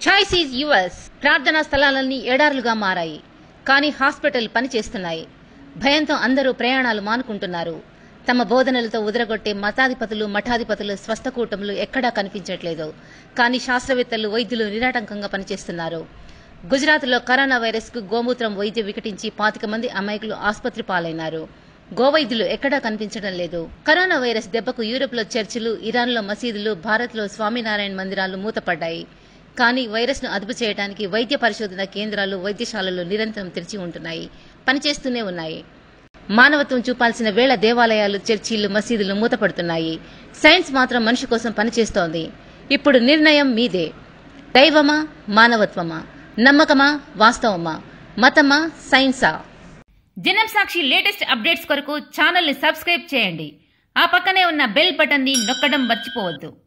choice is yours ప్రార్థనా స్థలాలన్నీ ఎడారులుగా మారాయి కానీ హాస్పిటల్ పనిచేస్తున్నాయి భయంతో అందరూ ప్రయాణాలు మానుకుంటున్నారు తమ బోధనలతో ఉదరగొట్టే మతాధిపతులు మఠాధిపతులు స్వస్థకూటములు ఎక్కడా కనిపించట్లేదు కానీ శాస్త్రవేత్తలు వైద్యులు నిరాటంకంగా పనిచేస్తున్నారు గుజరాత్లో కరోనా వైరస్ కు గోమూత్రం వైద్యం వికటించి పాతిక మంది అమాయకులు ఆసుపత్రి పాలైనారు గోవైద్యులు ఎక్కడా కనిపించడం లేదు కరోనా వైరస్ దెబ్బకు యూరోప్లో చర్చిలు ఇరాన్లో మసీదులు భారత్లో స్వామినారాయణ మందిరాలు మూతపడ్డాయి కానీ వైరస్ ను అదుపు చేయడానికి వైద్య పరిశోధన కేంద్రాలు వైద్యశాలలు నిరంతరం తెరిచి ఉంటున్నాయి పనిచేస్తూనే ఉన్నాయి మానవత్వం చూపాల్సిన వేళ దేవాలయాలు చర్చిలు మసీదులు మూతపడుతున్నాయి సైన్స్ మాత్రం మనిషి కోసం పనిచేస్తోంది ఇప్పుడు నిర్ణయం మీదే దైవమా మానవత్వమా నమ్మకమా వాస్తవమా మతమా సైన్సా జనం సాక్షి లేటెస్ట్ అప్డేట్స్ కొరకు ఛానల్ ని సబ్స్క్రైబ్ చేయండి ఆ పక్కనే ఉన్న బెల్ బటన్ ని నొక్కడం మర్చిపోవద్దు